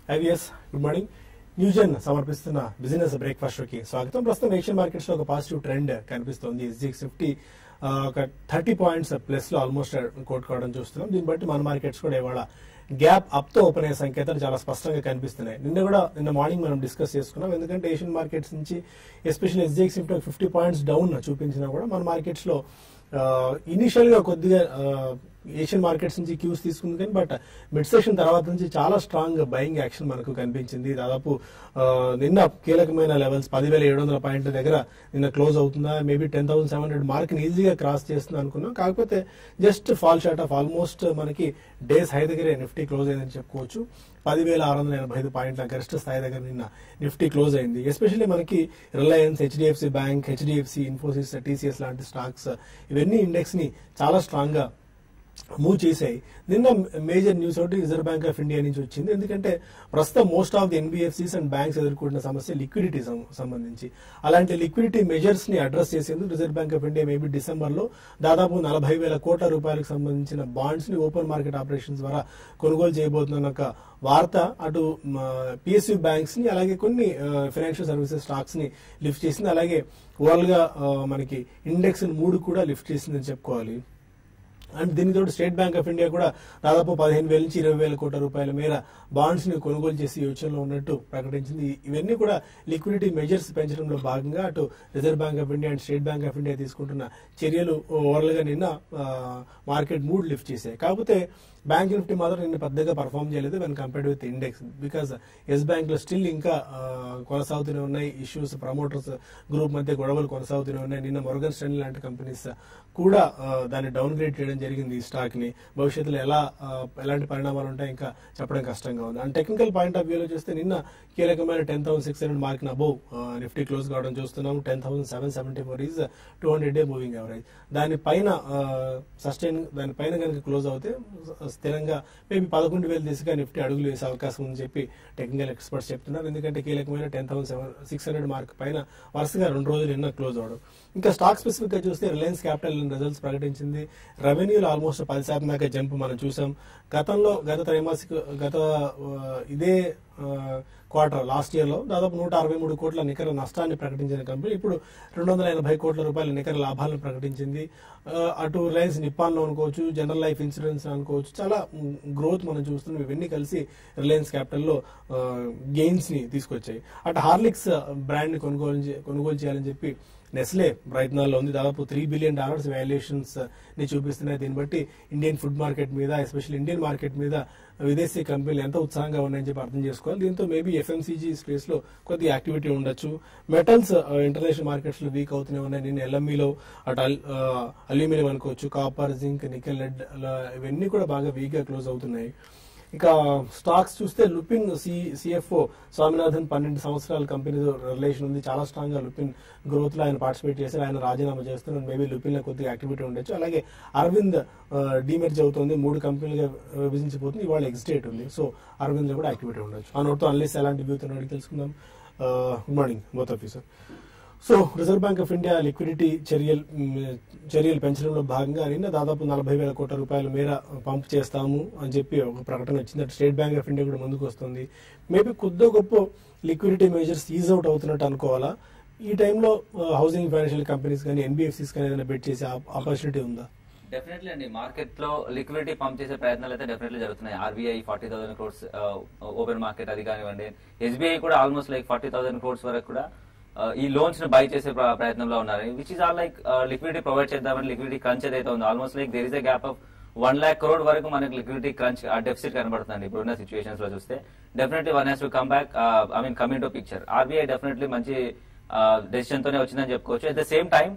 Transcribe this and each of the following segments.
IVS good morning న్యూజన్ సమర్పిస్తున్న business breakfast కి స్వాగతం ప్రస్తుతం ఏషియన్ మార్కెట్స్ లో ఒక పాజిటివ్ ట్రెండ్ కనిపిస్తోంది ఎస్జిఎక్స్ ఫిఫ్టీ ఒక థర్టీ పాయింట్స్ ప్లస్ లో ఆల్మోస్ట్ కోట్ కావడం చూస్తున్నాం దీన్ని బట్టి మన మార్కెట్స్ కూడా ఇవాళ గ్యాప్ అప్ తో ఓపెన్ అయ్యే సంకేతాలు చాలా స్పష్టంగా కనిపిస్తున్నాయి నిన్న కూడా నిన్న మార్నింగ్ మనం డిస్కస్ చేసుకున్నాం ఎందుకంటే ఏషియన్ మార్కెట్స్ నుంచి especially SGX fifty fifty points down చూపించినా కూడా మన మార్కెట్స్ లో ఇనిషియల్ గా కొద్దిగా ఏషియన్ మార్కెట్స్ నుంచి క్యూస్ తీసుకుంది కానీ బట్ మిడ్ సెషన్ తర్వాత నుంచి చాలా స్ట్రాంగ్ బయింగ్ యాక్షన్ మనకు కనిపించింది దాదాపు ఆ, నిన్న కీలకమైన లెవెల్స్ పదివేల ఏడు వందల పాయింట్ల దగ్గర నిన్న క్లోజ్ అవుతుందా maybe ten thousand seven hundred mark ఈజీగా క్రాస్ చేస్తుంది అనుకున్నాం కాకపోతే just fall short of almost మనకి డేస్ హై దగ్గరే నిఫ్టీ క్లోజ్ అయిందని చెప్పుకోవచ్చు పదివేల ఆరు వందల ఎనభై ఐదు పాయింట్ల గరిష్ట స్థాయి దగ్గర నిన్న నిఫ్టీ క్లోజ్ అయింది ఎస్పెషల్లీ మనకి Reliance HDFC bank HDFC Infosys TCS లాంటి స్టాక్స్ ఇవన్నీ ఇండెక్స్ ని చాలా స్ట్రాంగ్ గా మూవ్ చేశాయి నిన్న మేజర్ న్యూస్ ఒకటి రిజర్వ్ బ్యాంక్ ఆఫ్ ఇండియా నుంచి వచ్చింది ఎందుకంటే ప్రస్తుతం most of the NBFCs and banks ఎదుర్కొంటున్న సమస్య లిక్విడిటీ సంబంధించి అలాంటి లిక్విడిటీ మెజర్స్ ని అడ్రస్ చేసేందుకు Reserve Bank of India maybe December లో దాదాపు నలభై వేల కోట్ల రూపాయలకు సంబంధించిన బాండ్స్ ని ఓపెన్ మార్కెట్ ఆపరేషన్స్ ద్వారా కొనుగోలు చేయబోతున్న ఒక వార్త అటు పిఎస్యు బ్యాంక్స్ ని అలాగే కొన్ని ఫైనాన్షియల్ సర్వీసెస్ స్టాక్స్ ని లిఫ్ట్ చేసింది అలాగే ఓవరాల్ గా ఆ, మనకి ఇండెక్స్ మూడు కూడా లిఫ్ట్ చేసిందని చెప్పుకోవాలి అండ్ దీనితో స్టేట్ బ్యాంక్ ఆఫ్ ఇండియా కూడా దాదాపు పదిహేను వేల నుంచి ఇరవై వేల కోట్ల రూపాయల మేర బాండ్స్ ని కొనుగోలు చేసి యోచనలో ఉన్నట్టు ప్రకటించింది ఇవన్నీ కూడా లిక్విడిటీ మెజర్స్ పెంచడంలో భాగంగా అటు Reserve Bank of India and State Bank of India తీసుకుంటున్న చర్యలు ఓవరాల్ గా నిన్న మార్కెట్ మూడ్ లిఫ్ట్ చేశాయి కాకపోతే బ్యాంక్ నిఫ్టీ మాత్రం నిన్న పెద్దగా పర్ఫామ్ చేయలేదు when compared with index because Yes Bank లో స్టిల్ ఇంకా ఆ, కొనసాగుతూనే ఉన్నాయి ఇష్యూస్ ప్రమోటర్స్ గ్రూప్ మధ్య గొడవలు కొనసాగుతూనే ఉన్నాయి నిన్న మొరగన్ స్టాండ్ లాంటి కంపెనీస్ కూడా ఆ, దాన్ని డౌన్ గ్రేడ్ చేయడం జరిగింది ఈ స్టాక్ ని భవిష్యత్తులో ఎలా ఆ, ఎలాంటి పరిణామాలు ఉంటాయి ఇంకా చెప్పడం కష్టంగా ఉంది అండ్ టెక్నికల్ పాయింట్ ఆఫ్ వ్యూలో చూస్తే నిన్న కీలకమైన ten thousand six hundred mark above Nifty close కావడం చూస్తున్నాం ten thousand seven seventy four is two hundred day moving average దానిపైన సస్టైన్ దానిపైన కనుక క్లోజ్ అవుతే స్థిరంగా మేబీ పదకొండు వేలు దిశగా నిఫ్టీ అడుగులు వేసే అవకాశం ఉందని చెప్పి టెక్నికల్ ఎక్స్పర్ట్స్ చెప్తున్నారు ఎందుకంటే కీలకమైన ten thousand seven six hundred mark పైన వరుసగా రెండు రోజులు నిన్న క్లోజ్ అవడం ఇంకా స్టాక్ స్పెసిఫిక్ గా చూస్తే రిలయన్స్ క్యాపిటల్ రిజల్ట్స్ ప్రకటించింది రెవెన్యూలో ఆల్మోస్ట్ పది శాతం దాకా జంప్ మనం చూసాం గతంలో గత త్రైమాసిక గత ఆ, ఇదే క్వార్టర్ లాస్ట్ ఇయర్ లో దాదాపు నూట అరవై మూడు కోట్ల నికర నష్టాన్ని ప్రకటించిన కంపెనీ ఇప్పుడు రెండు వందల ఎనభై కోట్ల రూపాయల నికర లాభాలను ప్రకటించింది ఆ, అటు రిలయన్స్ నిప్పాన్ లో అనుకోవచ్చు జనరల్ లైఫ్ ఇన్సూరెన్స్ అనుకోవచ్చు చాలా గ్రోత్ మనం చూస్తున్నాం ఇవన్నీ కలిసి రిలయన్స్ క్యాపిటల్ లో గెయిన్స్ ని తీసుకొచ్చాయి అటు హార్లిక్స్ బ్రాండ్ ని కొనుగోలు చే- కొనుగోలు చేయాలని చెప్పి నెస్లే ప్రయత్నాల్లో ఉంది దాదాపు త్రీ బిలియన్ డాలర్స్ వాల్యుయేషన్స్ ని చూపిస్తున్నాయి దీన్ని బట్టి ఇండియన్ ఫుడ్ మార్కెట్ మీద ఎస్పెషల్ ఇండియన్ మార్కెట్ మీద విదేశీ కంపెనీలు ఎంత ఉత్సాహంగా ఉన్నాయని చెప్పి అర్థం చేసుకోవాలి దీంతో మేబీ ఎఫ్ఎంసీజీ స్పేస్ లో కొద్దిగా యాక్టివిటీ ఉండొచ్చు మెటల్స్ ఇంటర్నేషనల్ మార్కెట్స్ లో వీక్ అవుతూనే ఉన్నాయి నేను ఎల్ఎంఈలో అటు అల్యూమినియం అనుకోవచ్చు కాపర్ జింక్ నికెల్ లెడ్ ఇవన్నీ కూడా బాగా వీక్ గా క్లోజ్ అవుతున్నాయి ఇక స్టాక్స్ చూస్తే లుపిన్ సి సిఎఫ్ఓ స్వామినాథన్ పన్నెండు సంవత్సరాల కంపెనీతో రిలేషన్ ఉంది చాలా స్ట్రాంగ్ గా లుపిన్ గ్రోత్ లో ఆయన పార్టిసిపేట్ చేశారు ఆయన రాజీనామా చేస్తున్నారు మేబీ లుపిన్ లో కొద్దిగా యాక్టివిటీ ఉండొచ్చు అలాగే అరవింద్ డిమెర్జ్ అవుతుంది మూడు కంపెనీలుగా విభజించిపోతుంది ఇవాళ ఎగ్జిటేట్ ఉంది సో అరవింద్ లో కూడా యాక్టివిటీ ఉండొచ్చు ఆ నోట్తో అన్లెస్ ఎలాంటి వ్యూ అడిగి తెలుసుకుందాం good morning both of sir so Reserve Bank of India liquidity చర్యలు మ్, చర్యలు పెంచడంలో భాగంగా నిన్న దాదాపు నలభై వేల కోట్ల రూపాయల మేర పంప్ చేస్తాము అని చెప్పి ఒక ప్రకటన వచ్చింది అటు స్టేట్ బ్యాంక్ ఆఫ్ ఇండియా కూడా ముందుకు వస్తుంది మేబీ కొద్ది గొప్ప లిక్విడిటీ మెజర్స్ ఈజ్ అవుట్ అవుతున్నట్టు అనుకోవాలా ఈ టైంలో హౌసింగ్ ఫైనాన్షియల్ కంపెనీస్ కానీ ఎన్బిఎఫ్సిస్ కానీ ఏదైనా బెట్ చేసే ఆపర్చునిటీ ఉందా డెఫినెట్లీ అండి మార్కెట్ లో లిక్విడిటీ పంప్ చేసే ప్రయత్నాలు అయితే డెఫినెట్లీ జరుగుతున్నాయి RBI forty thousand crores open market అది కానివ్వండి ఎస్బీఐ కూడా almost like forty thousand crores వరకు కూడా uh, ఈ లోన్స్ ని బై చేసే ప్ర- ప్రయత్నంలో ఉన్నారు which is all like liquidity provide చేద్దామని లిక్విడిటీ క్రంచ్ ఏదైతే ఉందో almost like there is a gap of one lakh crore వరకు మనకి లిక్విడిటీ క్రంచ్ డెఫిసిట్ కనబడుతుంది ఇప్పుడున్న సిచ్యువేషన్స్ లో చూస్తే definitely one has to come back I mean coming to picture RBI definitely మంచి డెసిషన్ తోనే వచ్చిందని చెప్పుకోవచ్చు అట్ ద సేమ్ టైం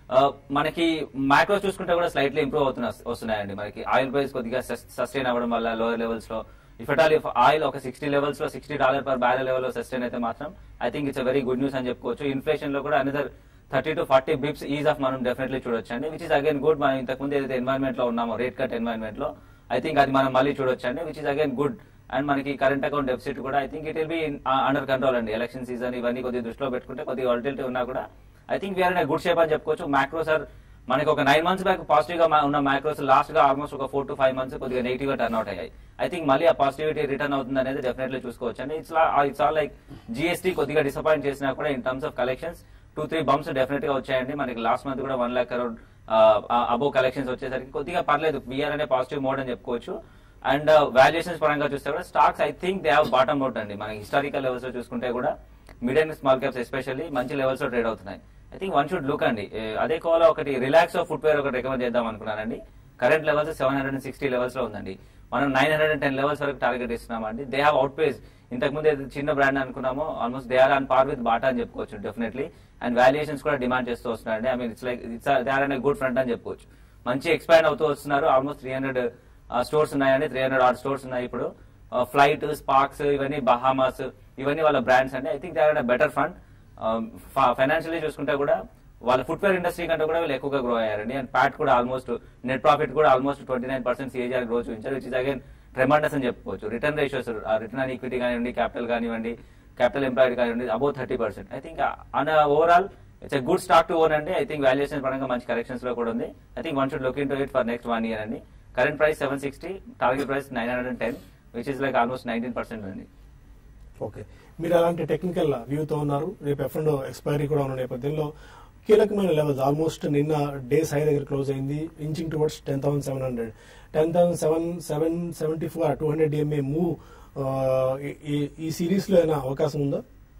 మనకి మ్యాక్రో చూసుకుంటే కూడా స్లైట్లీ ఇంప్రూవ్ అవుతున్న వస్తున్నాయండి మనకి ఆయిల్ ప్రైస్ కొద్దిగా సస్టైన్ అవ్వడం వల్ల లోయర్ లెవెల్స్ లో if at all if oil ఒక సిక్స్టీ లెవెల్స్ లో sixty dollar per barrel level లో సస్టైన్ అయితే మాత్రం I think it's very good news అని చెప్పుకోవచ్చు ఇన్ఫ్లేషన్ లో కూడా another thirty to forty bips ease off మనం డెఫినెట్లీ చూడొచ్చు అండి విచ్ ఇస్ అగైన్ గుడ్ మనం ఇంతకుముందు ఏదైతే ఎన్వైరన్మెంట్ లో ఉన్నామో రేట్ కట్ ఎన్వైరన్మెంట్ లో ఐ థింక్ అది మనం మళ్ళీ చూడొచ్చు అండి which is again good and మనకి కరెంట్ అకౌంట్ డెఫిసిట్ కూడా I think it will be under control అండి ఎలక్షన్ సీజన్ ఇవన్నీ కొద్దిగా దృష్టిలో పెట్టుకుంటే కొద్దిగా వాలిటిలిటీ ఉన్నా కూడా I think we're in good shape అని చెప్పుకోవచ్చు మ్యాక్రోస్ ఆర్ మనకి ఒక నైన్ మంత్స్ బ్యాక్ పాజిటివ్ గా మా- ఉన్న మైక్రోస్ లాస్ట్ గా ఆల్మోస్ట్ ఒక ఫోర్ టు ఫైవ్ మంత్స్ కొద్దిగా నెగిటివ్ గా టర్న్ అవుట్ అయ్యాయి ఐ థింక్ మళ్ళీ ఆ పాజిటివిటీ రిటర్న్ అవుతుంది అనేది డెఫినెట్లీ చూసుకోవచ్చు అండి it's it's all like GST కొద్దిగా డిసప్పాయింట్ చేసినా కూడా in terms of collections two three bumps definite గా వచ్చాయండి మనకి లాస్ట్ మంత్ కూడా వన్ లాక్ కరోడ్ అబో కలెక్షన్స్ వచ్చేసరికి కొద్దిగా పర్లేదు బిఆర్ అనే పాజిటివ్ మోడ్ అని చెప్పుకోవచ్చు అండ్ వాల్యుయేషన్స్ పరంగా చూస్తే కూడా stocks I think they have bottom out అండి మనకి హిస్టారికల్ లెవెల్స్ లో చూసుకుంటే కూడా mid and small caps especially మంచి లెవెల్స్ లో ట్రేడ్ అవుతున్నాయి I think one should look అండి ఏ, అదే కోలో ఒకటి రిలాక్స్ ఫుట్ వేర్ ఒకటి రికమెండ్ చేద్దాం అనుకున్నానండి current levels seven hundred and sixty levels లో ఉందండి మనం nine hundred and ten levels వరకు టార్గెట్ ఇస్తున్నామండి దే హావ్ అవుట్ పేస్ ఇంతకు ముందు ఏదైతే చిన్న బ్రాండ్ అనుకున్నామో almost they are on par with Bata అని చెప్పుకోవచ్చు డెఫినెట్లీ అండ్ వాల్యుయేషన్స్ కూడా డిమాండ్ చేస్తూ వస్తున్నారండి I mean it's like it's they are అనే గుడ్ ఫ్రంట్ అని చెప్పుకోవచ్చు మంచి ఎక్స్పాండ్ అవుతూ వస్తున్నారు ఆల్మోస్ట్ త్రీ హండ్రెడ్ స్టోర్స్ ఉన్నాయండి త్రీ హండ్రెడ్ ఆర్ స్టోర్స్ ఉన్నాయి ఇప్పుడు ఫ్లైట్ స్పార్క్స్ ఇవన్నీ బహామాస్ ఇవన్నీ వాళ్ళ బ్రాండ్స్ అండి I think they are better fund financially చూసుకుంటే కూడా వాళ్ళ ఫుట్వేర్ ఇండస్ట్రీ కంటే కూడా వీళ్ళు ఎక్కువగా గ్రో అయ్యారండి అండ్ ప్యాట్ కూడా ఆల్మోస్ట్ నెట్ ప్రాఫిట్ కూడా almost twenty nine percent CAGR grow చూపించారు విచ్ ఇస్ అగైన్ ట్రెమండస్ అని చెప్పుకోవచ్చు return ratios return on equity కానివ్వండి క్యాపిటల్ కానివ్వండి క్యాపిటల్ ఎంప్లాయిడ్ కానివ్వండి above thirty percent I think on overall it's a good stock to own అండి I think valuation పరంగా మంచి corrections లో కూడా ఉంది I think one should look into it for next one year అండి current price seven sixty target price nine hundred and ten which is like almost nineteen percent అండి okay మీరు అలాంటి technical వ్యూతో ఉన్నారు రేపు F and expiry కూడా ఉన్న నేపథ్యంలో కీలకమైన లెవెల్స్ ఆల్మోస్ట్ నిన్న డేస్ హై దగ్గర క్లోజ్ అయింది inching towards ten thousand seven hundred ten thousand seven seven seventy four two hundred DMA move ఈ సిరీస్ లో ఏమైనా అవకాశం ఉందా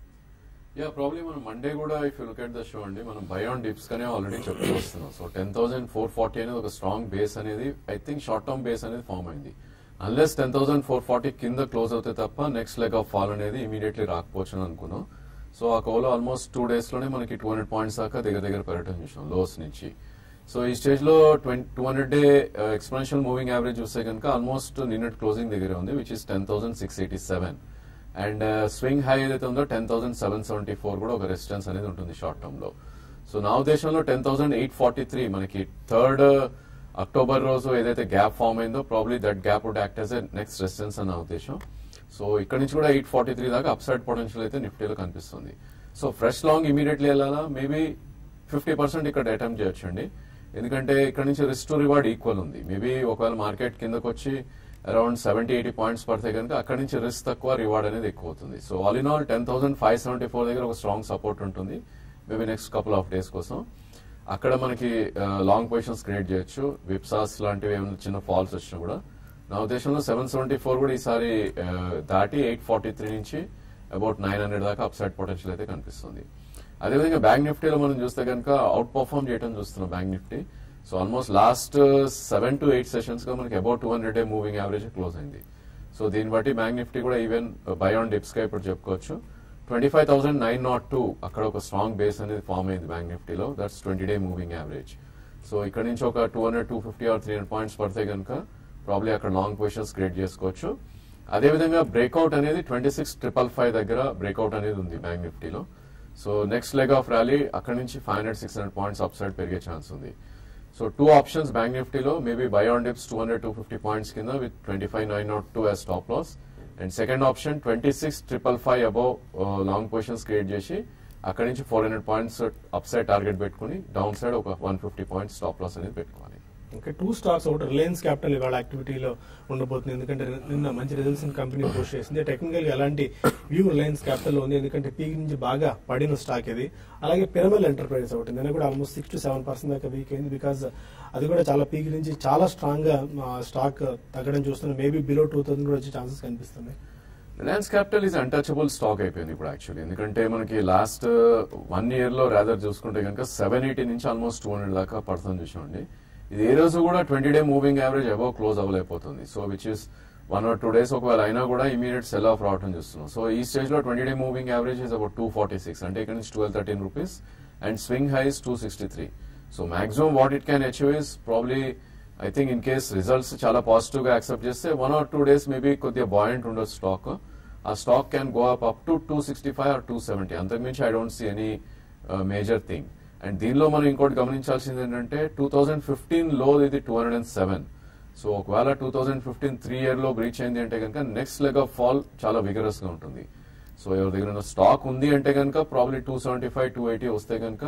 యా ప్రాబ్లీ మనం మండే కూడా if look at the show అండి మనం బై ఆన్ డిప్స్ కనే ఆల్రెడీ చెప్తూ వస్తున్నాం so ten thousand four forty అనేది ఒక స్ట్రాంగ్ బేస్ అనేది I think short term base అనేది ఫామ్ అయింది unless ten thousand four forty కింద క్లోజ్ అవుతే తప్ప నెక్స్ట్ లెగ్ ఆఫ్ ఫాల్ అనేది ఇమీడియట్లీ రాకపోవచ్చు అని అనుకున్నాం సో ఆ కోలో ఆల్మోస్ట్ టూ డేస్ లోనే మనకి టూ హండ్రెడ్ పాయింట్స్ దాకా దగ్గర దగ్గర పెరగటం చూసాం లోస్ నుంచి సో ఈ స్టేజ్ లో twenty two hundred day exponential moving average చూస్తే కనుక ఆల్మోస్ట్ నిన్నటి క్లోజింగ్ దగ్గర ఉంది which is ten thousand six eighty seven and swing high ఏదైతే ఉందో ten thousand seven seventy four కూడా ఒక రెసిస్టెన్స్ అనేది ఉంటుంది షార్ట్ టర్మ్ లో సో నా ఉద్దేశంలో ten thousand eight forty three మనకి థర్డ్ అక్టోబర్ రోజు ఏదైతే గ్యాప్ ఫామ్ అయిందో probably that gap would act as a next resistance అని నా ఉద్దేశం సో ఇక్కడ నుంచి కూడా ఎయిట్ ఫార్టీ త్రీ దాకా అప్సైడ్ పొటెన్షియల్ అయితే నిఫ్టీలో కనిపిస్తుంది సో ఫ్రెష్ లాంగ్ ఇమీడియట్లీ వెళ్ళాలా మేబీ ఫిఫ్టీ పర్సెంట్ ఇక్కడ అటెంప్ట్ చేయొచ్చండి ఎందుకంటే ఇక్కడ నుంచి రిస్క్ టు రివార్డ్ ఈక్వల్ ఉంది మేబీ ఒకవేళ మార్కెట్ కిందకు వచ్చి అరౌండ్ సెవెంటీ ఎయిటీ పాయింట్స్ పడితే కనుక అక్కడ నుంచి రిస్క్ తక్కువ రివార్డ్ అనేది ఎక్కువ అవుతుంది so all in all ten thousand five seventy four దగ్గర ఒక స్ట్రాంగ్ సపోర్ట్ ఉంటుంది maybe next couple of days కోసం అక్కడ మనకి లాంగ్ పొజిషన్స్ క్రియేట్ చేయొచ్చు విప్సాస్ లాంటివి ఏమైనా చిన్న ఫాల్స్ వచ్చినా కూడా నా ఉద్దేశంలో సెవెన్ సెవెంటీ ఫోర్ కూడా ఈసారి ఆ, దాటి ఎయిట్ ఫార్టీ త్రీ నుంచి అబౌట్ నైన్ హండ్రెడ్ దాకా అప్ సైడ్ పొటెన్షియల్ అయితే కనిపిస్తుంది అదేవిధంగా బ్యాంక్ నిఫ్టీలో మనం చూస్తే కనుక అవుట్ పర్ఫార్మ్ చేయడం చూస్తున్నాం bank Nifty so almost last seven to eight sessions గా మనకి about two hundred day moving average close అయింది సో దీన్ని బట్టి బ్యాంక్ నిఫ్టీ కూడా ఈవెన్ బై ఆన్ డిప్స్ గా ఇప్పుడు చెప్పుకోవచ్చు twenty five thousand nine not two అక్కడ ఒక స్ట్రాంగ్ బేస్ అనేది ఫామ్ అయింది బ్యాంక్ నిఫ్టీలో that's twenty day moving average so ఇక్కడ నుంచి ఒక two hundred two fifty or three hundred points పడితే కనుక ప్రాబ్లీ అక్కడ లాంగ్ పొజిషన్స్ క్రియేట్ చేసుకోవచ్చు అదేవిధంగా బ్రేక్అవుట్ అనేది ట్వంటీ సిక్స్ ట్రిపుల్ ఫైవ్ దగ్గర బ్రేక్అవుట్ అనేది ఉంది bank Nifty so next leg of rally అక్కడ నుంచి five hundred six hundred points upside పెరిగే ఛాన్స్ ఉంది so two options bank Nifty maybe buy on dips two hundred two fifty points కింద with twenty five nine not two as stop loss and second option twenty six triple five above long positions create చేసి అక్కడ నుంచి four hundred points upside target పెట్టుకుని downside ఒక one fifty points stop loss అనేది పెట్టుకోవాలి ఇంకా two stocks ఒకటి రిలయన్స్ క్యాపిటల్ ఇవాళ యాక్టివిటీలో ఉండబోతుంది ఎందుకంటే నిన్న మంచి రిజల్ట్స్ కంపెనీ పోస్ట్ చేసింది టెక్నికల్ గా ఎలాంటి వ్యూ రిలయన్స్ క్యాపిటల్ ఉంది ఎందుకంటే పీక్ నుంచి బాగా పడిన స్టాక్ ఇది అలాగే పిరమల్ ఎంటర్ప్రైజెస్ ఒకటి నిన్న కూడా almost six to seven percent దాకా వీక్ అయింది బికాస్ అది కూడా చాలా పీక్ నుంచి చాలా స్ట్రాంగ్ గా స్టాక్ తగ్గడం చూస్తున్నాం మేబీ బిలో టూ థౌసండ్ కూడా వచ్చే ఛాన్సెస్ కనిపిస్తున్నాయి Reliance Capital is untouchable stock అయిపోయింది ఇప్పుడు యాక్చువల్లీ ఎందుకంటే మనకి లాస్ట్ వన్ ఇయర్ లో రాదర్ చూసుకుంటే కనుక సెవెన్ ఎయిటీ నుంచి ఆల్మోస్ట్ టూ హండ్రెడ్ దాకా పడుతుంది చూసామండి ఇది ఏ రోజు కూడా twenty day moving average above close అవ్వలేకపోతుంది so which is one or two days ఒకవేళ అయినా కూడా ఇమీడియట్ సెల్ ఆఫ్ రావడం చూస్తున్నాం సో ఈ స్టేజ్ లో twenty day moving average is about two forty six అంటే ఇక్కడ నుంచి twelve thirteen rupees and swing highs two sixty three so maximum what it can achieve is probably I think in case results చాలా positive గా accept చేస్తే one or two days maybe కొద్దిగా buoyant ఉండొచ్చు stock ఆ stock can go up up to two sixty five or two seventy అంతకుమించి I don't see any major thing and దీనిలో మనం ఇంకోటి గమనించాల్సింది ఏంటంటే టూ థౌజండ్ ఫిఫ్టీన్ లో ఇది two hundred and seven so ఒకవేళ two thousand fifteen three year లో బ్రీచ్ అయింది అంటే కనుక నెక్స్ట్ లెగ్ ఆఫ్ ఫాల్ చాలా విగరస్ గా ఉంటుంది సో ఎవరి దగ్గర స్టాక్ ఉంది అంటే కనుక probably two seventy five two eighty వస్తే కనుక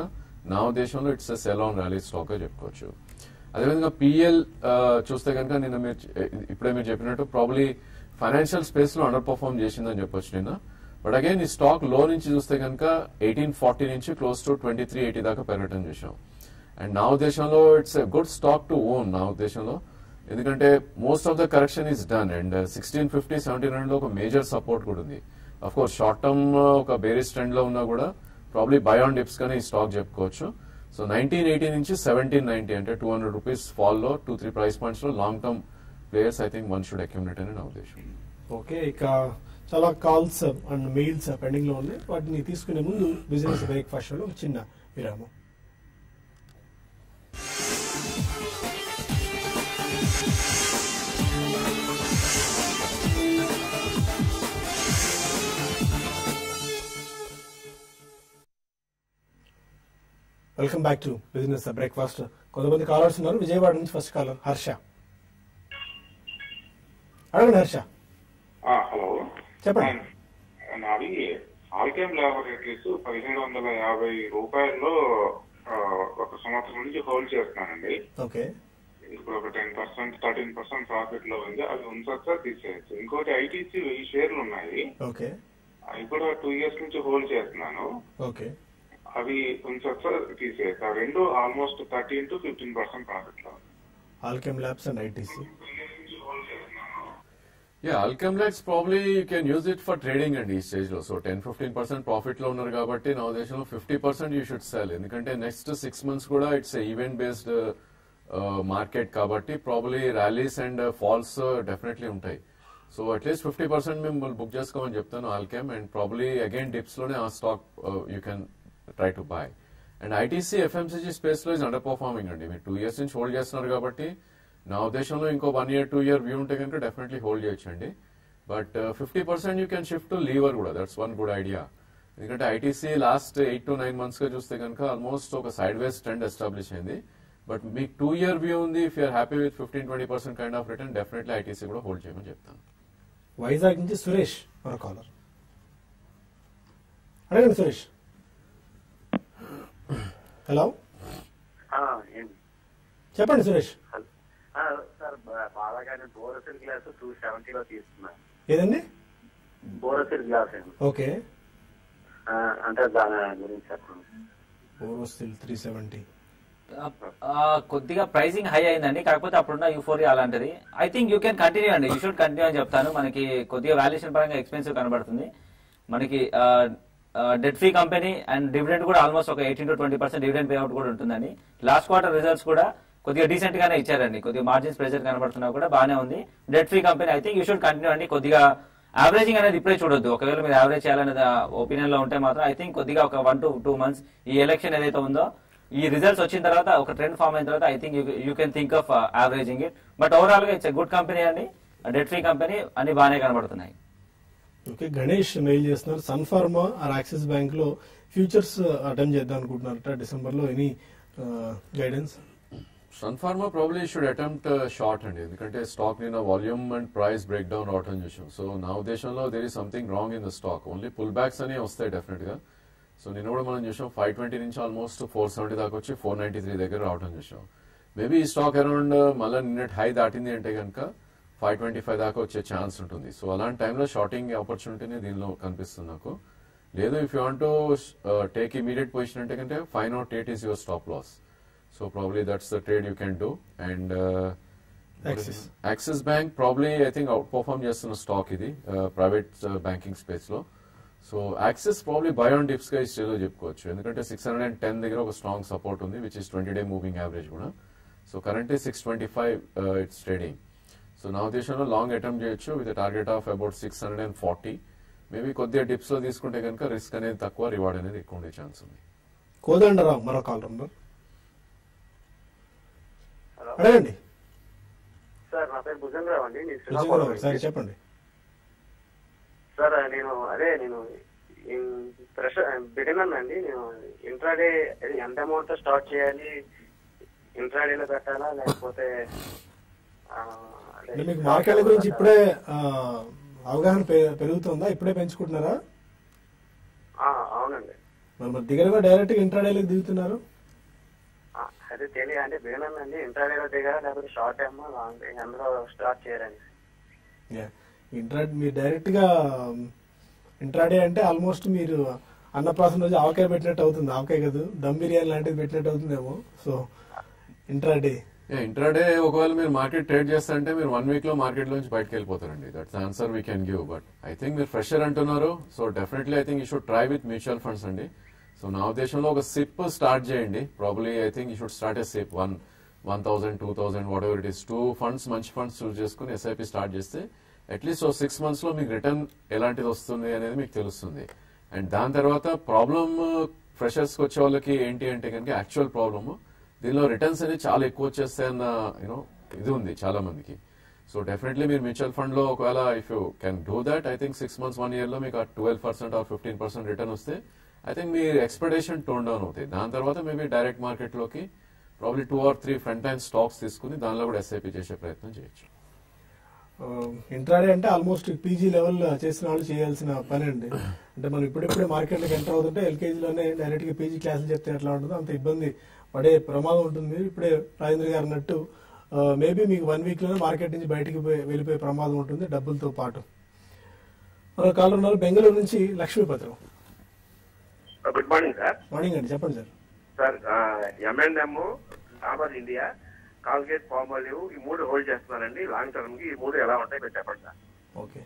నా ఉద్దేశంలో it's sell on rally stock గా చెప్పుకోవచ్చు అదేవిధంగా పిఎల్ చూస్తే కనుక నిన్న మీరు చె- ఇప్పుడే మీరు చెప్పినట్టు ప్రాబ్లీ ఫైనాన్షియల్ స్పేస్ లో అండర్ పర్ఫార్మ్ చేసిందని చెప్పొచ్చు నిన్న బట్ అగైన్ ఈ స్టాక్ లో నుంచి చూస్తే కనుక ఎయిటీన్ ఫార్టీ నుంచి close to twenty three eighty దాకా పెరగటం చూసాం అండ్ నా ఉద్దేశంలో it's a good stock to own నా ఉద్దేశంలో ఎందుకంటే most of the correction is done and sixteen fifty seventeen hundred లో ఒక మేజర్ సపోర్ట్ కూడా ఉంది అఫ్ కోర్స్ షార్ట్ టర్మ్ ఒక బేరిస్ ట్రెండ్ లో ఉన్నా కూడా ప్రాబ్లీ బై ఆన్ డిప్స్ కానీ ఈ స్టాక్ చెప్పుకోవచ్చు సో నైన్టీన్ ఎయిటీ నుంచి సెవెంటీన్ నైన్టీ అంటే టూ హండ్రెడ్ రూపీస్ ఫాల్ లో టూ త్రీ ప్రైస్ పాయింట్స్ లో long term players I think one should accumulate అని నా ఉద్దేశం ఓకే ఇక చాలా కాల్స్ అండ్ మెయిల్స్ పెండింగ్ లో ఉన్నాయి వాటిని తీసుకునే ముందు బిజినెస్ బ్రేక్ఫాస్ట్ లో ఒక చిన్న విరామం welcome back to business breakfast కొంతమంది కాలర్స్ ఉన్నారు విజయవాడ నుంచి ఫస్ట్ కాలర్ హర్ష అడగండి హర్ష ఆ, హలో చెప్పండి. ఆ, నాది ఆల్కేమ్ ల్యాబొరేటరీస్ పదిహేడు వందల యాభై రూపాయల్లో ఆ, ఒక సంవత్సరం నుంచి హోల్డ్ చేస్తున్నానండి ఓకే ఇప్పుడు ఒక ten percent thirteen percent profit లో ఉంది అవి ఉంచొచ్చా తీసేయచ్చు ఇంకోటి ఐటీసీ వెయ్యి షేర్లు ఉన్నాయి ఓకే అవి కూడా టూ ఇయర్స్ నుంచి హోల్డ్ చేస్తున్నాను ఓకే అవి ఉంచొచ్చా తీసేయచ్చు ఆ రెండు almost thirteen to fifteen percent profit లో ఉంది. ఆల్కెమ్ ల్యాబ్స్ అండ్ ఐటీసీ యా అల్కెమ్లెట్స్ probably you can use it for trading అండి ఈ స్టేజ్ లో so ten fifteen percent profit లో ఉన్నారు కాబట్టి నా ఉద్దేశంలో fifty percent you should sell ఎందుకంటే నెక్స్ట్ సిక్స్ మంత్స్ కూడా ఇట్స్ ఈవెంట్ బేస్డ్ మార్కెట్ కాబట్టి probably rallies and falls definitely ఉంటాయి సో అట్లీస్ట్ ఫిఫ్టీ పర్సెంట్ మేము బుక్ చేసుకోమని చెప్తాను Alkem and probably again dips లోనే ఆ stock you can try to buy and ITC FMCG space లో is underperforming అండి మీరు టూ ఇయర్స్ నుంచి హోల్డ్ చేస్తున్నారు కాబట్టి నా ఉద్దేశంలో ఇంకో one year two year view ఉంటే కనుక డెఫినెట్లీ హోల్డ్ చేయొచ్చండి but fifty percent you can shift to Lever కూడా దట్స్ వన్ గుడ్ ఐడియా ఎందుకంటే ITC last eight to nine months గా చూస్తే కనుక ఆల్మోస్ట్ ఒక సైడ్ వేస్ ట్రెండ్ ఎస్టాబ్లిష్ అయింది బట్ మీకు టూ ఇయర్ వ్యూ ఉంది if you're happy with fifteen twenty percent kind of return definitely ITC కూడా hold చేయమని చెప్తాను వైజాగ్ నుంచి సురేష్ మరో కాలర్ అడగండి సురేష్ హలో ఆ, ఏంటి? చెప్పండి సురేష్ ఆ, సార్ బా- బాలాగానే బోరసిల్ గ్లాస్ టూ సెవెంటీలో తీసుకున్నా ఏదండి బోరసిల్ గ్లాస్ అండి ఓకే ఆ, అంటే దాని గురించి చెప్పండి ఓరోస్టిల్ త్రీ సెవెంటీ ఆ, కొద్దిగా ప్రైసింగ్ హై అయిందండి కాకపోతే అప్పుడున్న యూఫోరియా అలాంటిది I think you can continue అండి యూ షుడ్ కంటిన్యూ అని చెప్తాను మనకి కొద్దిగా వాల్యుయేషన్ పరంగా ఎక్స్పెన్సివ్ కనబడుతుంది మనకి debt free company and dividend కూడా ఆల్మోస్ట్ ఒక eighteen to twenty percent dividend payout కూడా ఉంటుందండి లాస్ట్ క్వార్టర్ రిజల్ట్స్ కూడా కొద్దిగా డీసెంట్ గానే ఇచ్చారండి కొద్దిగా మార్జిన్స్ ప్రెజర్ కనబడుతున్నా కూడా బాగానే ఉంది debt free company I think you should continue అండి కొద్దిగా యావరేజింగ్ అనేది ఇప్పుడే చూడొద్దు ఒకవేళ మీరు యావరేజ్ చేయాలనేది ఒపీనియన్ లో ఉంటే మాత్రం ఐ థింక్ కొద్దిగా ఒక వన్ టు టూ మంత్స్ ఈ ఎలక్షన్ ఏదైతే ఉందో ఈ రిజల్ట్స్ వచ్చిన తర్వాత ఒక ట్రెండ్ ఫామ్ అయిన తర్వాత I think you can think of averaging it but overall గా ఇట్స్ గుడ్ కంపెనీ అండి డెట్ ఫ్రీ కంపెనీ అన్ని బాగానే కనబడుతున్నాయి ఓకే గణేష్ మెయిల్ చేస్తున్నారు సన్ ఫార్మా ఆర్ యాక్సిస్ బ్యాంక్ లో ఫ్యూచర్స్ అటెంప్ట్ చేద్దాం అనుకుంటున్నారట డిసెంబర్ లో any guidance Sun Pharma probably should attempt short అండి ఎందుకంటే స్టాక్ నిన్న volume and price break down అవటం చూసాం సో నా ఉద్దేశంలో there is something wrong in the stock only pullbacks అని వస్తాయి డెఫినెట్ గా సో నిన్న కూడా మనం చూసాం ఫైవ్ ట్వంటీ నుంచి ఆల్మోస్ట్ ఫోర్ సెవెంటీ దాకా వచ్చి ఫోర్ నైన్టీ త్రీ దగ్గర రావటం చూసాం మేబీ ఈ స్టాక్ అరౌండ్ మళ్ళీ నిన్నటి హై దాటింది అంటే కనుక ఫైవ్ ట్వంటీ ఫైవ్ దాకా వచ్చే ఛాన్స్ ఉంటుంది సో అలాంటి టైంలో షార్టింగ్ ఆపర్చునిటీని దీనిలో కనిపిస్తుంది నాకు లేదు if you want take immediate position అంటే కంటే five not eight is your stop loss so probably that's the trade you can do and Axis. Axis Bank probably I think outperform చేస్తున్న స్టాక్ ఇది ప్రైవేట్ బ్యాంకింగ్ స్పేస్ లో so Axis probably buy on dips గా ఈ stage లో చెప్పుకోవచ్చు ఎందుకంటే six hundred and ten దగ్గర ఒక స్ట్రాంగ్ సపోర్ట్ ఉంది which is twenty day moving average కూడా so currently six twenty five it's trading so నా ఉద్దేశంలో లాంగ్ అటెంప్ట్ చేయొచ్చు with target of about six hundred and forty maybe కొద్దిగా dips లో తీసుకుంటే కనుక రిస్క్ అనేది తక్కువ రివార్డ్ అనేది ఎక్కువ ఉండే ఛాన్స్ ఉంది కోదండరావు మరో కాలర్ ఉన్నారు హలో అడగండి సార్ నా పేరు భుజంగరావు అండి నేను విజయరావు శ్రీకాకుళం సరే నుంచి. చెప్పండి సార్ నేను అదే నేను ప్రెషర్ బిగినర్ అండి నేను ఇంట్రాడే ఎంత అమౌంట్ స్టార్ట్ చేయాలి ఇంట్రాడేలో పెట్టాలా లేకపోతే ఆ, అదే అంటే మీకు మార్కెట్ల గురించి ఇప్పుడే ఆ, అవగాహన పె- పెరుగుతుందా ఇప్పుడే పెంచుకుంటున్నారా ఆ, అవునండి మరి మరి దిగరగా డైరెక్ట్ గా ఇంట్రాడేలకు దిగుతున్నారు అదే తెలియ అంటే బిగినండి ఇంటర్వ్యూలో దిగారా లేకపోతే షార్ట్ టైమ్ లాంగ్ టైమ్ అందులో స్టార్ట్ చేయరని ఇంట్రా మీరు డైరెక్ట్ గా ఇంట్రాడే అంటే ఆల్మోస్ట్ మీరు అన్నప్రాసం రోజు ఆవకాయ పెట్టినట్టు అవుతుంది ఆవకాయ కాదు దమ్ బిర్యానీ లాంటిది పెట్టినట్టు అవుతుందేమో సో ఇంట్రాడే ఇంట్రాడే ఒకవేళ మీరు మార్కెట్ ట్రేడ్ చేస్తారంటే మీరు వన్ వీక్ లో మార్కెట్ నుంచి బయటకు వెళ్ళిపోతారండి that's answer we can give but I think మీరు ఫ్రెషర్ అంటున్నారు so definitely I think you should try with mutual funds అండి సో నా ఉద్దేశంలో ఒక సిప్ స్టార్ట్ చేయండి probably I think you should start a SIP one one thousand two thousand whatever it is two funds మంచి funds choose చేసుకుని SIP start చేస్తే at least ఓ six months లో మీకు రిటర్న్ ఎలాంటిది వస్తుంది అనేది మీకు తెలుస్తుంది అండ్ దాని తర్వాత ప్రాబ్లమ్ ఫ్రెషర్స్ కి వచ్చే వాళ్ళకి ఏంటి అంటే కనుక యాక్చువల్ ప్రాబ్లమ్ దీనిలో రిటర్న్స్ అనేది చాలా ఎక్కువ వచ్చేస్తాయన్న యూనో ఇది ఉంది చాలా మందికి సో డెఫినెట్లీ మీరు మ్యూచువల్ ఫండ్ లో ఒకవేళ if you can do that I think six months one year లో మీకు twelve percent or fifteen percent return వస్తే ఐ థింక్ మీ ఎక్స్పెక్టేషన్ టోన్ డౌన్ అవుతాయి దాని తర్వాత మేబీ డైరెక్ట్ మార్కెట్ లోకి probably two or three front line stocks తీసుకుని దానిలో కూడా ఎస్ఐపి చేసే ప్రయత్నం చేయొచ్చు ఇంట్రాడే అంటే ఆల్మోస్ట్ పీజీ లెవెల్ చేసిన వాళ్ళు చేయాల్సిన పని అండి అంటే మనం ఇప్పుడిప్పుడే మార్కెట్లోకి ఎంటర్ అవుతుంటే ఎల్కేజీలోనే డైరెక్ట్ గా పీజీ క్లాసులు చెప్తే ఎట్లా ఉంటుందో అంత ఇబ్బంది పడే ప్రమాదం ఉంటుంది ఇప్పుడే రాజేంద్ర గారు అన్నట్టు మేబీ మీకు వన్ వీక్ లోనే మార్కెట్ నుంచి బయటికి పోయి- వెళ్ళిపోయే ప్రమాదం ఉంటుంది డబ్బులతో పాటు మరో కాలం ఉన్నారు బెంగళూరు నుంచి Lakshmipathi Rao good morning sir morning అండి చెప్పండి sir sir MNM Dabur India Colgate Palmolive ఈ మూడు హోల్డ్ చేస్తున్నానండి లాంగ్ టర్మ్ కి ఈ మూడు ఎలా ఉంటాయి మీరు చెప్పండి సార్ ఓకే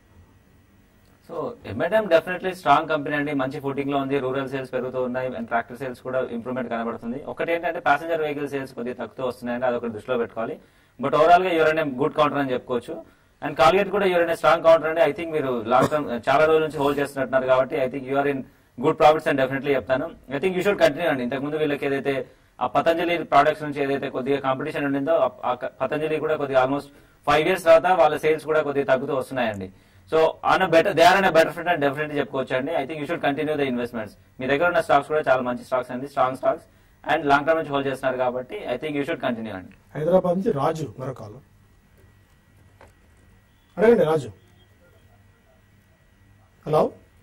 సో ఎంఐటమ్ డెఫినెట్లీ స్ట్రాంగ్ కంపెనీ అండి మంచి ఫుటింగ్ లో ఉంది రూరల్ సేల్స్ పెరుగుతూ ఉన్నాయి అండ్ ట్రాక్టర్ సేల్స్ కూడా ఇంప్రూవ్మెంట్ కనబడుతుంది ఒకటి ఏంటంటే ప్యాసింజర్ వెహికల్ సేల్స్ కొద్దిగా తగ్గుతూ వస్తున్నాయండి అదొకటి దృష్టిలో పెట్టుకోవాలి బట్ ఓవరాల్ గా యూరైన్ గుడ్ కౌంటర్ అని చెప్పుకోవచ్చు అండ్ కాల్గేట్ కూడా యూరైన్ స్ట్రాంగ్ కౌంటర్ అండి ఐ థింక్ మీరు లాంగ్ టర్మ్ చాలా రోజుల నుంచి హోల్డ్ చేస్తున్నట్టున్నారు కాబట్టి I think you're in good profits అని డెఫినెట్లీ చెప్తాను I think you should continue అండి ఇంతకుముందు వీళ్ళకి ఏదైతే ఆ పతంజలి ప్రొడక్ట్స్ నుంచి ఏదైతే కొద్దిగా కాంపిటీషన్ ఉండిందో ఆ- ఆ పతంజలి కూడా కొద్దిగా ఆల్మోస్ట్ ఫైవ్ ఇయర్స్ తర్వాత వాళ్ళ సేల్స్ కూడా కొద్దిగా తగ్గుతూ వస్తున్నాయండి so on better they are on better fit and definitely చెప్పుకోవచ్చు అండి I think you should continue the investments మీ దగ్గర ఉన్న స్టాక్స్ కూడా చాలా మంచి స్టాక్స్ అండి strong stocks and long term నుంచి హోల్డ్ చేస్తున్నారు కాబట్టి I think you should continue అండి హైదరాబాద్ నుంచి రాజు మరో కాలం అడగండి రాజు హలో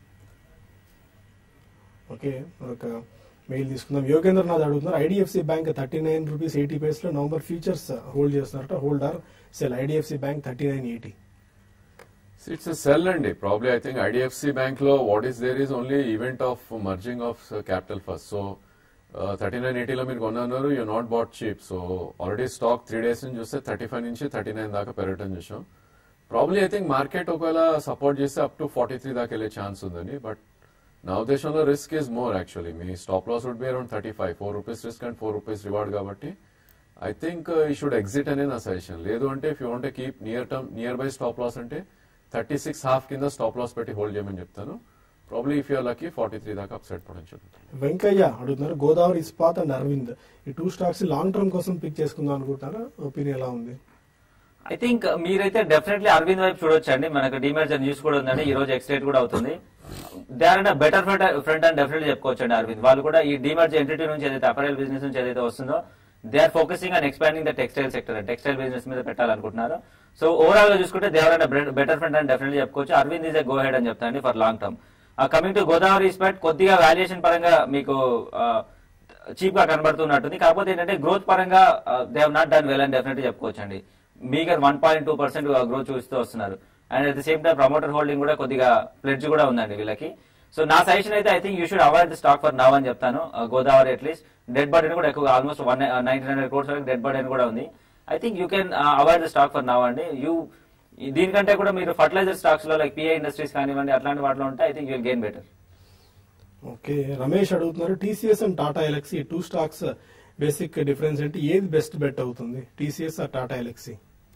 ఓకే మరొక మెయిల్ తీసుకుందాం యోగేంద్రనాథ్ అడుగుతున్నారు IDFC Bank thirty nine rupees eighty paise లో నవంబర్ ఫ్యూచర్స్ హోల్డ్ చేస్తున్నారట holder sell IDFC Bank thirty nine eighty it's sell అండి probably I think IDFC Bank లో what is there is only event of merging of Capital First so థర్టీ నైన్ ఎయిటీలో మీరు కొన్నారు you not bought cheap so already stock three days నుంచి చూస్తే thirty five నుంచి థర్టీ నైన్ దాకా పెరగటం చూసాం ప్రాబ్లీ ఐ థింక్ మార్కెట్ ఒకవేళ సపోర్ట్ చేస్తే అప్ టు ఫార్టీ త్రీ దాకా వెళ్ళే ఛాన్స్ ఉందండి బట్ నా ఉద్దేశంలో రిస్క్ ఈజ్ మోర్ యాక్చువల్లీ మీ stop loss would be around thirty five four rupees risk and four rupees reward కాబట్టి ఐ థింక్ ఈ షుడ్ ఎగ్జిట్ అనే నా సజెషన్ లేదు అంటే if you want keep near term nearby stop loss అంటే thirty six half కింద stop loss పెట్టి hold చేయమని చెప్తాను probably if you're lucky forty three దాకా అప్సైడ్ పొటెన్షియల్ ఉంటుంది వెంకయ్య అడుగుతున్నారు గోదావరి ఇస్పాత్ అండ్ అరవింద్ ఈ టూ స్టాక్స్ లాంగ్ టర్మ్ కోసం పిక్ చేసుకుందాం అనుకుంటున్నారా ఒపీనియన్ ఎలా ఉంది ఐ థింక్ మీరైతే డెఫినెట్లీ అరవింద్ వైపు చూడొచ్చండి మనకు డిమెర్జర్ న్యూస్ కూడా ఉందండి ఈ రోజు ఎక్స్టేట్ కూడా అవుతుంది they are on better front front అని డెఫినెట్లీ చెప్పుకోవచ్చండి అరవింద్ వాళ్ళు కూడా ఈ డిమెర్జ్ ఎంటిటీ నుంచి ఏదైతే అపరైల్ బిజినెస్ నుంచి ఏదైతే వస్తుందో they are focusing and expanding the textile sector textile business మీద పెట్టాలనుకుంటున్నారు సో ఓవరాల్ గా చూసుకుంటే they are on better front అని డెఫినెట్లీ చెప్పుకోవచ్చు Arvind is a go ahead అని చెప్తానండి for long term coming to Godavari Ispat కొద్దిగా వాల్యుయేషన్ పరంగా మీకు చీప్ గా కనబడుతున్నట్టుంది కాకపోతే ఏంటంటే గ్రోత్ పరంగా they have not done well అని డెఫినెట్లీ చెప్పుకోవచ్చు అండి meagre one point two percent growth చూస్తూ వస్తున్నారు and at the same time promoter holding కూడా కొద్దిగా ప్లెడ్జ్ కూడా ఉందండి వీళ్ళకి సో నా సజెషన్ అయితే I think you should avoid the stock for now అని చెప్తాను Uh, Godavari at least dead body కూడా ఎక్కువ almost one nineteen hundred crores వరకు డెడ్ బాడీ అని కూడా ఉంది I think you can avoid the stock for now అండి యూ దీనికంటే కూడా మీరు ఫర్టిలైజర్ స్టాక్స్ లో లైక్ పిఐ ఇండస్ట్రీస్ కానివ్వండి అట్లాంటి వాటిలో ఉంటే I think you gain better okay Ramesh అడుగుతున్నారు TCS and Tata Elxsi two stocks basic difference అంటే ఏది బెస్ట్ బెట్ అవుతుంది TCS or Tata Elxsi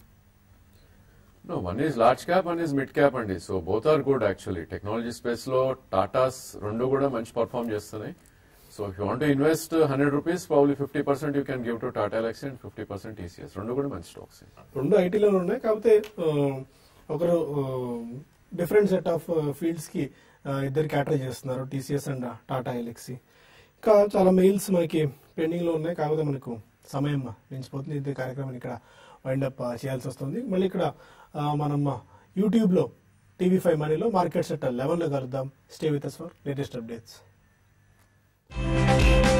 no one is large cap one is mid cap అండి so both are good actually technology space లో టాటాస్ రెండు కూడా మంచి perform చేస్తున్నాయి so if you want invest hundred rupees probably fifty percent you can give to Tata Elxsi and fifty percent TCS రెండు కూడా మంచి stocks రెండు ఐటీలోనే ఉన్నాయి కాకపోతే ఆ, ఒకరు డిఫరెంట్ సెట్ ఆఫ్ ఫీల్డ్స్ కి ఆ, ఇద్దరు క్యాటర్ చేస్తున్నారు టీసీఎస్ అండ్ టాటా ఎలక్సీ ఇంకా చాలా మెయిల్స్ మనకి పెండింగ్ లో ఉన్నాయి కాకపోతే మనకు సమయం మించిపోతుంది ఇది కార్యక్రమం ఇక్కడ వైండ్ అప్ చేయాల్సి వస్తుంది మళ్ళీ ఇక్కడ ఆ, మనం యూట్యూబ్ లో టీవీ ఫైవ్ మనీలో మార్కెట్ సెట్ లెవెన్ లో కలుద్దాం stay with us for latest updates